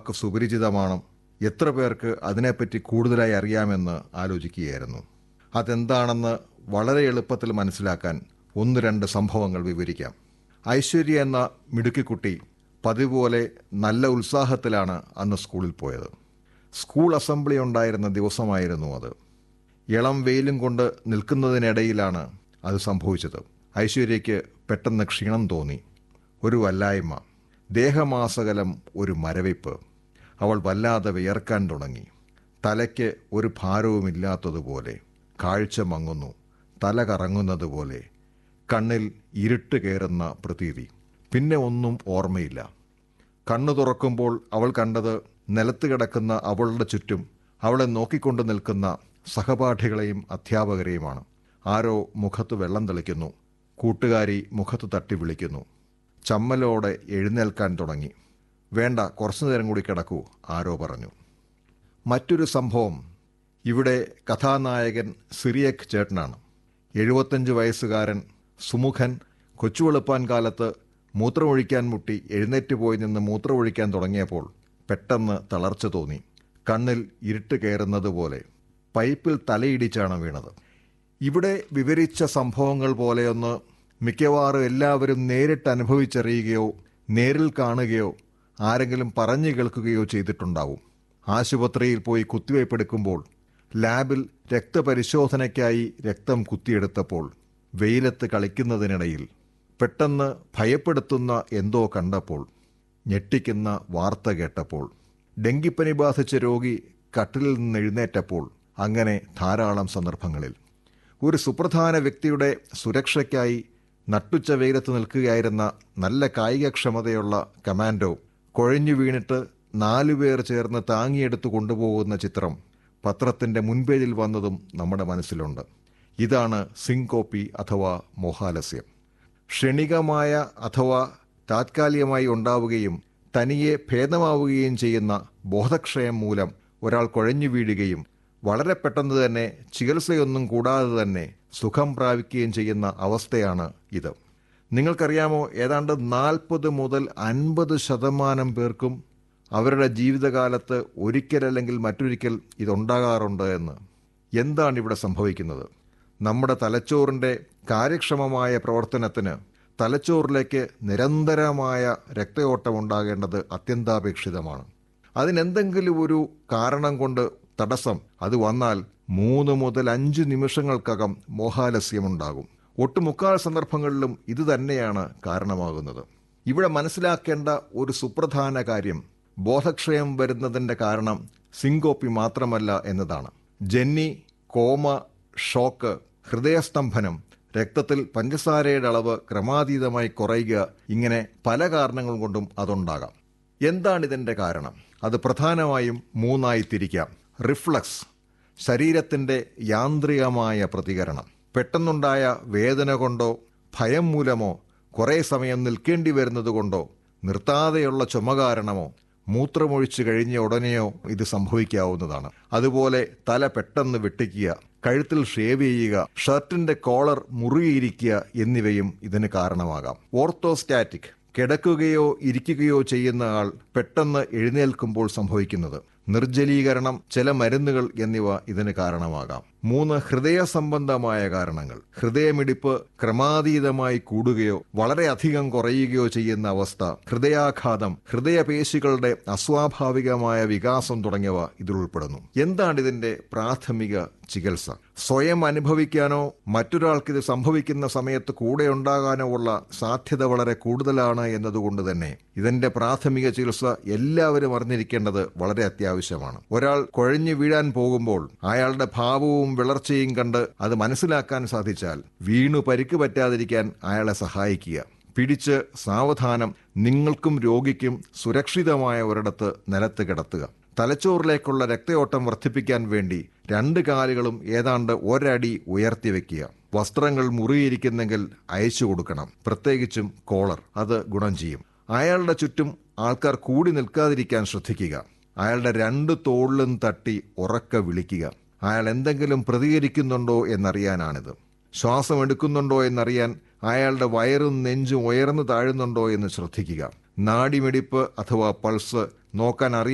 സുപരിചിതമാണ് എത്ര പേർക്ക് അതിനെപ്പറ്റി കൂടുതലായി അറിയാമെന്ന് ആലോചിക്കുകയായിരുന്നു അതെന്താണെന്ന് വളരെ എളുപ്പത്തിൽ മനസ്സിലാക്കാൻ ഒന്ന് രണ്ട് സംഭവങ്ങൾ വിവരിക്കാം ഐശ്വര്യ എന്ന മിടുക്കിക്കുട്ടി പതിവ് പോലെ നല്ല ഉത്സാഹത്തിലാണ് അന്ന് സ്കൂളിൽ പോയത് സ്കൂൾ അസംബ്ലി ഉണ്ടായിരുന്ന ദിവസമായിരുന്നു അത് ഇളം വെയിലും കൊണ്ട് നിൽക്കുന്നതിനിടയിലാണ് അത് സംഭവിച്ചത് ഐശ്വര്യയ്ക്ക് പെട്ടെന്ന് ക്ഷീണം തോന്നി ഒരു വല്ലായ്മ ദേഹമാസകലം ഒരു മരവിപ്പ് അവൾ വല്ലാതെ വിയർക്കാൻ തുടങ്ങി തലയ്ക്ക് ഒരു ഭാരവുമില്ലാത്തതുപോലെ കാഴ്ച മങ്ങുന്നു തല കറങ്ങുന്നതുപോലെ കണ്ണിൽ ഇരുട്ട് കയറുന്ന പ്രതീതി പിന്നെ ഒന്നും ഓർമ്മയില്ല കണ്ണു തുറക്കുമ്പോൾ അവൾ കണ്ടത് നിലത്ത് കിടക്കുന്ന അവളുടെ ചുറ്റും അവളെ നോക്കിക്കൊണ്ട് നിൽക്കുന്ന സഹപാഠികളെയും അധ്യാപകരെയുമാണ് ആരോ മുഖത്ത് വെള്ളം തെളിക്കുന്നു കൂട്ടുകാരി മുഖത്ത് തട്ടി വിളിക്കുന്നു ചമ്മലോടെ എഴുന്നേൽക്കാൻ തുടങ്ങി വേണ്ട കുറച്ചു നേരം കൂടി കിടക്കൂ ആരോ പറഞ്ഞു മറ്റൊരു സംഭവം ഇവിടെ കഥാനായകൻ സിറിയക് ചേട്ടനാണ് എഴുപത്തഞ്ച് വയസ്സുകാരൻ സുമുഖൻ കൊച്ചുവെളുപ്പാൻ കാലത്ത് മൂത്രമൊഴിക്കാൻ മുട്ടി എഴുന്നേറ്റ് പോയി നിന്ന് മൂത്രമൊഴിക്കാൻ തുടങ്ങിയപ്പോൾ പെട്ടെന്ന് തളർച്ച തോന്നി കണ്ണിൽ ഇരുട്ട് കയറുന്നത് പോലെ പൈപ്പിൽ തലയിടിച്ചാണ് വീണത് ഇവിടെ വിവരിച്ച സംഭവങ്ങൾ പോലെയൊന്ന് മിക്കവാറും എല്ലാവരും നേരിട്ട് അനുഭവിച്ചറിയുകയോ നേരിൽ കാണുകയോ ആരെങ്കിലും പറഞ്ഞു കേൾക്കുകയോ ചെയ്തിട്ടുണ്ടാവും ആശുപത്രിയിൽ പോയി കുത്തിവയ്പ്പെടുക്കുമ്പോൾ ലാബിൽ രക്തപരിശോധനയ്ക്കായി രക്തം കുത്തിയെടുത്തപ്പോൾ വെയിലത്ത് കളിക്കുന്നതിനിടയിൽ പെട്ടെന്ന് ഭയപ്പെടുത്തുന്ന എന്തോ കണ്ടപ്പോൾ ഞെട്ടിക്കുന്ന വാർത്ത കേട്ടപ്പോൾ ഡെങ്കിപ്പനി ബാധിച്ച രോഗി കട്ടിലിൽ നിന്ന് എഴുന്നേറ്റപ്പോൾ അങ്ങനെ ധാരാളം സന്ദർഭങ്ങളിൽ ഒരു സുപ്രധാന വ്യക്തിയുടെ സുരക്ഷയ്ക്കായി നട്ടുച്ച വെയിലത്ത് നിൽക്കുകയായിരുന്ന നല്ല കായികക്ഷമതയുള്ള കമാൻഡോ കുഴഞ്ഞു വീണിട്ട് നാലുപേർ ചേർന്ന് താങ്ങിയെടുത്ത് കൊണ്ടുപോകുന്ന ചിത്രം പത്രത്തിന്റെ മുൻപേജിൽ വന്നതും നമ്മുടെ മനസ്സിലുണ്ട് ഇതാണ് സിങ്കോപ്പി അഥവാ മോഹാലസ്യം ക്ഷണികമായ അഥവാ താത്കാലികമായി ഉണ്ടാവുകയും തനിയെ ഭേദമാവുകയും ചെയ്യുന്ന ബോധക്ഷയം മൂലം ഒരാൾ കുഴഞ്ഞു വീഴുകയും വളരെ പെട്ടെന്ന് തന്നെ ചികിത്സയൊന്നും കൂടാതെ തന്നെ സുഖം പ്രാപിക്കുകയും ചെയ്യുന്ന അവസ്ഥയാണ് ഇത് നിങ്ങൾക്കറിയാമോ ഏതാണ്ട് നാൽപ്പത് മുതൽ അൻപത് ശതമാനം പേർക്കും അവരുടെ ജീവിതകാലത്ത് ഒരിക്കലല്ലെങ്കിൽ മറ്റൊരിക്കൽ ഇതുണ്ടാകാറുണ്ട് എന്ന് എന്താണ് ഇവിടെ സംഭവിക്കുന്നത് നമ്മുടെ തലച്ചോറിൻ്റെ കാര്യക്ഷമമായ പ്രവർത്തനത്തിന് തലച്ചോറിലേക്ക് നിരന്തരമായ രക്തയോട്ടം ഉണ്ടാകേണ്ടത് അത്യന്താപേക്ഷിതമാണ് അതിനെന്തെങ്കിലും ഒരു കാരണം കൊണ്ട് തടസ്സം അത് വന്നാൽ മൂന്ന് മുതൽ അഞ്ച് നിമിഷങ്ങൾക്കകം മോഹാലസ്യമുണ്ടാകും ഒട്ടുമുക്കാൽ സന്ദർഭങ്ങളിലും ഇത് തന്നെയാണ് കാരണമാകുന്നത് ഇവിടെ മനസ്സിലാക്കേണ്ട ഒരു സുപ്രധാന കാര്യം ബോധക്ഷയം വരുന്നതിൻ്റെ കാരണം സിങ്കോപ്പി മാത്രമല്ല എന്നതാണ് ജന്നി കോമ ഷോക്ക് ഹൃദയസ്തംഭനം രക്തത്തിൽ പഞ്ചസാരയുടെ അളവ് ക്രമാതീതമായി കുറയുക ഇങ്ങനെ പല കാരണങ്ങൾ കൊണ്ടും അതുണ്ടാകാം എന്താണ് ഇതിൻ്റെ കാരണം അത് പ്രധാനമായും മൂന്നായി തിരിക്കാം റിഫ്ലക്സ് ശരീരത്തിൻ്റെ യാന്ത്രികമായ പ്രതികരണം പെട്ടെന്നുണ്ടായ വേദന കൊണ്ടോ ഭയം മൂലമോ കുറേ സമയം നിൽക്കേണ്ടി വരുന്നത് കൊണ്ടോ നിർത്താതെയുള്ള ചുമ കാരണമോ മൂത്രമൊഴിച്ചു കഴിഞ്ഞ ഉടനെയോ ഇത് സംഭവിക്കാവുന്നതാണ് അതുപോലെ തല പെട്ടെന്ന് വെട്ടിക്കുക കഴുത്തിൽ ഷേവ് ചെയ്യുക ഷർട്ടിന്റെ കോളർ മുറുകിയിരിക്കുക എന്നിവയും ഇതിന് കാരണമാകാം ഓർത്തോസ്റ്റാറ്റിക് കിടക്കുകയോ ഇരിക്കുകയോ ചെയ്യുന്ന ആൾ പെട്ടെന്ന് എഴുന്നേൽക്കുമ്പോൾ സംഭവിക്കുന്നത് നിർജ്ജലീകരണം ചില മരുന്നുകൾ എന്നിവ ഇതിന് കാരണമാകാം മൂന്ന് ഹൃദയ സംബന്ധമായ കാരണങ്ങൾ ഹൃദയമിടിപ്പ് ക്രമാതീതമായി കൂടുകയോ വളരെയധികം കുറയുകയോ ചെയ്യുന്ന അവസ്ഥ ഹൃദയാഘാതം ഹൃദയപേശികളുടെ അസ്വാഭാവികമായ വികാസം തുടങ്ങിയവ ഇതിൽ ഉൾപ്പെടുന്നു എന്താണ് ഇതിന്റെ പ്രാഥമിക ചികിത്സ സ്വയം അനുഭവിക്കാനോ മറ്റൊരാൾക്ക് ഇത് സംഭവിക്കുന്ന സമയത്ത് കൂടെ ഉണ്ടാകാനോ ഉള്ള സാധ്യത വളരെ കൂടുതലാണ് എന്നതുകൊണ്ട് തന്നെ ഇതിന്റെ പ്രാഥമിക ചികിത്സ എല്ലാവരും അറിഞ്ഞിരിക്കേണ്ടത് വളരെ അത്യാവശ്യമാണ് ഒരാൾ കുഴഞ്ഞു വീഴാൻ പോകുമ്പോൾ അയാളുടെ ഭാവവും വിളർച്ചയും കണ്ട് അത് മനസ്സിലാക്കാൻ സാധിച്ചാൽ വീണു പരിക്ക് പറ്റാതിരിക്കാൻ അയാളെ സഹായിക്കുക പിടിച്ച് സാവധാനം നിങ്ങൾക്കും രോഗിക്കും സുരക്ഷിതമായ ഒരിടത്ത് നിലത്ത് കിടത്തുക തലച്ചോറിലേക്കുള്ള രക്തയോട്ടം വർദ്ധിപ്പിക്കാൻ വേണ്ടി രണ്ട് കാലുകളും ഏതാണ്ട് ഒരടി ഉയർത്തി വെക്കുക വസ്ത്രങ്ങൾ മുറിയിരിക്കുന്നെങ്കിൽ അയച്ചു കൊടുക്കണം പ്രത്യേകിച്ചും കോളർ അത് ഗുണം ചെയ്യും അയാളുടെ ചുറ്റും ആൾക്കാർ കൂടി നിൽക്കാതിരിക്കാൻ ശ്രദ്ധിക്കുക അയാളുടെ രണ്ട് തോളിലും തട്ടി ഉറക്ക വിളിക്കുക അയാൾ എന്തെങ്കിലും പ്രതികരിക്കുന്നുണ്ടോ എന്നറിയാനാണിത് ശ്വാസം എടുക്കുന്നുണ്ടോ എന്നറിയാൻ അയാളുടെ വയറും നെഞ്ചും ഉയർന്നു താഴുന്നുണ്ടോ എന്ന് ശ്രദ്ധിക്കുക നാടിമിടിപ്പ് അഥവാ പൾസ് നോക്കാൻ അറിയാൻ